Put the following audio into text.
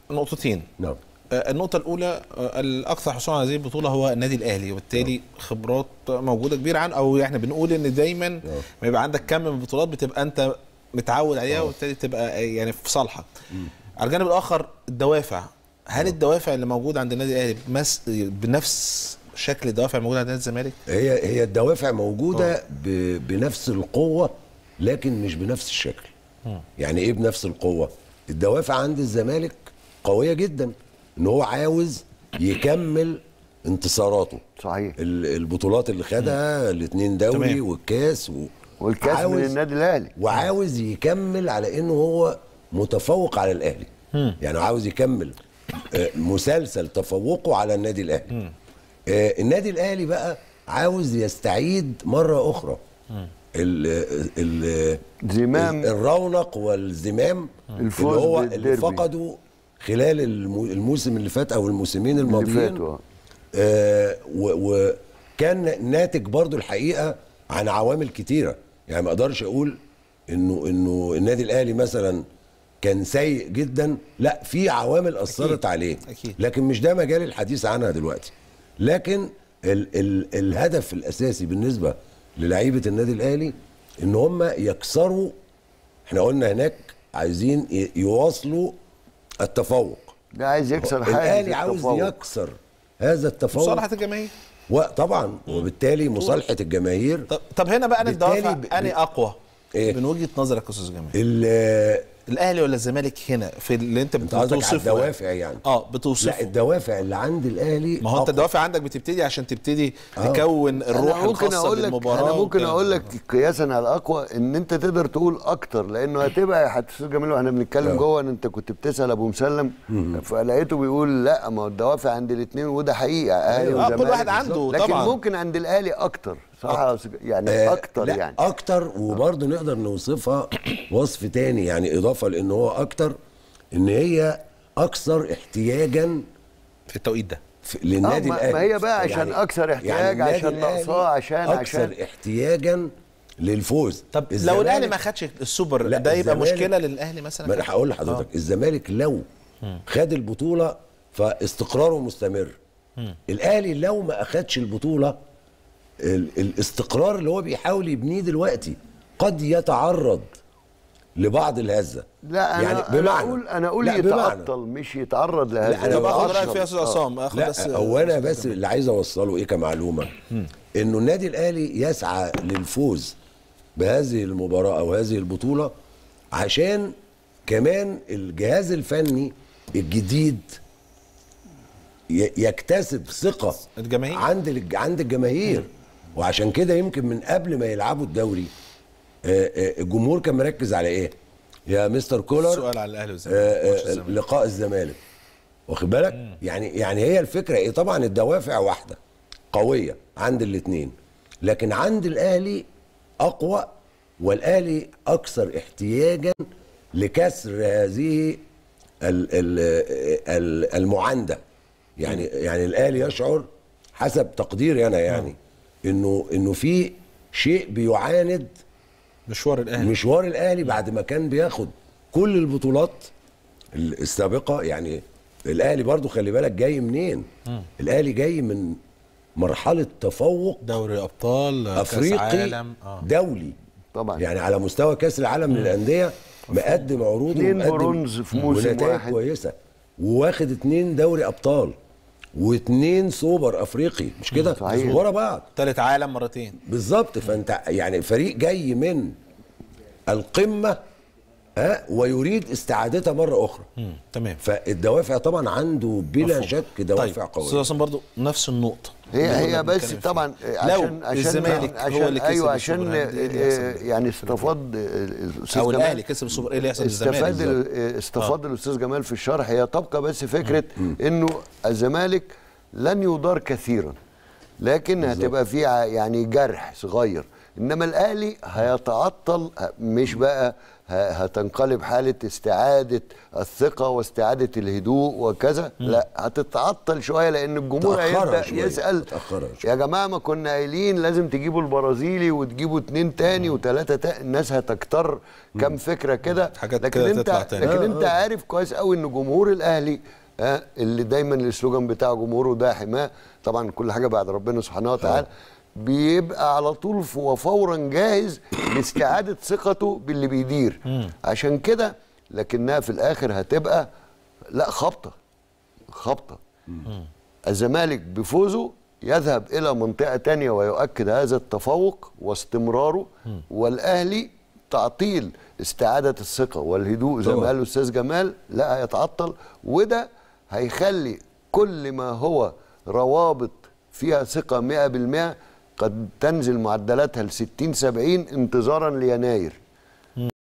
نقطتين نعم آه، النقطة الأولى آه، الأكثر حصولا على هذه البطولة هو النادي الأهلي وبالتالي خبرات موجودة كبيرة عن أو إحنا بنقول إن دايما ما يبقى عندك كم من البطولات بتبقى أنت متعود عليها وبالتالي تبقى آه، يعني في صالحك. على الجانب الآخر الدوافع هل الدوافع اللي موجودة عند النادي الأهلي بمس بنفس شكل الدوافع الموجودة عند نادي الزمالك؟ هي هي الدوافع موجوده ب... بنفس القوه لكن مش بنفس الشكل يعني ايه بنفس القوه الدوافع عند الزمالك قويه جدا ان هو عاوز يكمل انتصاراته صحيح ال- البطولات اللي خدها الاثنين دوري تمام. والكاس و... والكاس من عاوز- النادي الاهلي وعاوز يكمل على انه هو متفوق على الاهلي يعني عاوز يكمل آه، مسلسل تفوقه على النادي الاهلي آه، النادي الاهلي بقى عاوز يستعيد مره اخرى ال ال زمام. ال- الرونق والزمام الفوز اللي هو اللي بالديربي. فقدوا خلال المو- الموسم اللي فات او الموسمين الماضيين فاتوا، آه. آه، و- وكان ناتج برضو الحقيقه عن عوامل كتيره يعني ما اقدرش اقول انه انه النادي الاهلي مثلا كان سيء جدا لا في عوامل اثرت أكيد. عليه أكيد. لكن مش ده مجال الحديث عنها دلوقتي لكن ال ال الهدف الاساسي بالنسبه للعيبه النادي الاهلي ان هم يكسروا احنا قلنا هناك عايزين ي- يواصلوا التفوق ده عايز يكسر حاجه الاهلي عاوز يكسر هذا التفوق مصالحة الجماهير وطبعا وبالتالي مصالحه الجماهير طب, طب هنا بقى أنا بالتالي الدوافع ب- أني ب- أقوى إيه؟ من وجهة نظرك يا أستاذ جمال ال- الاهلي ولا الزمالك هنا في اللي انت انت قصدك على بتوصفه الدوافع يعني اه بتوصفه لا الدوافع اللي عند الاهلي ما هو انت أقوى. الدوافع عندك بتبتدي عشان تبتدي آه. تكون الروح انا ممكن الخاصه اقول لك بالمباراه انا ممكن والكلام اقول ده. لك قياسا على الاقوى ان انت تقدر تقول اكتر لانه هتبقى هتستاذ جميل واحنا بنتكلم آه. جوه ان انت كنت بتسال ابو مسلم فلقيته بيقول لا ما هو الدوافع عند الاثنين وده حقيقه اهلي أيوة. آه، كل وزمالك واحد عنده لكن طبعا. ممكن عند الاهلي اكتر صح يا أستاذ- يعني آه، اكتر لا يعني اكتر وبرضه نقدر نوصفها وصف تاني يعني اضافه لان هو اكتر ان هي اكثر احتياجا في التوقيت ده في للنادي ما- الاهلي ما هي بقى عشان أكثر احتياج، النادي عشان الأهلي ناقصاه، عشان- اكثر عشان- احتياجا للفوز طب لو الزمالك- الاهلي ما خدش السوبر لا، ده يبقى الزمالك- مشكله للاهلي مثلا ما انا هقول لحضرتك الزمالك لو خد البطوله فاستقراره مستمر الاهلي لو ما اخدش البطوله ال- الاستقرار اللي هو بيحاول يبنيه دلوقتي قد يتعرض لبعض الهزه لا انا يعني انا بمعنى اقول انا اقول لا، بمعنى. يتعطل مش يتعرض لهذا لا، أنا طب اخد بقول- رايك فيها يا استاذ عصام اخد لا بس هو انا بس اللي عايز اوصله ايه كمعلومه انه النادي الاهلي يسعى للفوز بهذه المباراه او هذه البطوله عشان كمان الجهاز الفني الجديد ي- يكتسب ثقه الجماهير. عند الج- عند الجماهير وعشان كده يمكن من قبل ما يلعبوا الدوري آه، آه، الجمهور كان مركز على ايه يا مستر كولر سؤال على الاهلي والزمالك آه، ماتش آه، الزمالك. لقاء الزمالك واخد بالك يعني يعني هي الفكره ايه طبعا الدوافع واحده قويه عند الاثنين لكن عند الاهلي اقوى والاهلي اكثر احتياجا لكسر هذه ال- ال- ال- المعانده يعني يعني الاهلي يشعر حسب تقديري انا يعني انه انه في شيء بيعاند مشوار الاهلي مشوار الاهلي بعد ما كان بياخد كل البطولات السابقه يعني الاهلي برضو خلي بالك جاي منين الاهلي جاي من مرحله تفوق دوري ابطال كاس افريقي عالم اه دولي طبعا. يعني على مستوى كاس العالم للانديه مقدم عروض اتنين ومقدم برونز في موسم ونتائج واحد. كويسه وواخد اتنين دوري ابطال واتنين سوبر افريقي مش كده صحيح. ورا بعض ثالث عالم مرتين بالظبط فانت يعني فريق جاي من القمه ها ويريد استعادتها مره اخرى مم. تمام فالدوافع طبعا عنده بلا مفهوم. شك دوافع طيب استاذ قويه عصام برضو نفس النقطه هي اللي كنا هي بس بنتكلم فيها. طبعا لو عشان عشان الزمالك عشان هو اللي كسب ايوه عشان السوبر، إيه اللي آه، يحصل؟ يعني استفاد آه، الاستاذ او جمال الاهلي كسب السوبر ايه اللي يحصل للزمالك استفاد بالظبط؟ ال- استفاد الاستاذ جمال في الشرح هي تبقى بس فكره انه الزمالك لن يدار كثيرا لكن هتبقى فيها يعني جرح صغير انما الاهلي هيتعطل مش بقى ه- هتنقلب حاله استعاده الثقه واستعاده الهدوء وكذا لا هتتعطل شويه لان الجمهور متأخرة هيبدا شوية، يسال متأخرة شوية. يا جماعه ما كنا قايلين لازم تجيبوا البرازيلي وتجيبوا اتنين تاني وتلاته تاني الناس هتكتر كم فكره كده حاجات لكن كده انت تطلع تاني. لكن آه، انت عارف كويس قوي ان جمهور الاهلي آه اللي دايما السلوجان بتاع جمهوره ده حماه طبعا كل حاجه بعد ربنا سبحانه وتعالى بيبقى على طول ف- وفورا جاهز لاستعاده ثقته باللي بيدير عشان كده لكنها في الاخر هتبقى لا خبطه خبطه الزمالك بفوزه يذهب إلى منطقة تانية ويؤكد هذا التفوق واستمراره والأهلي تعطيل استعادة الثقة والهدوء زي ما طبعا. قال الأستاذ جمال لا هيتعطل وده هيخلي كل ما هو روابط فيها ثقة 100% قد تنزل معدلاتها ل 60 70 انتظارا ليناير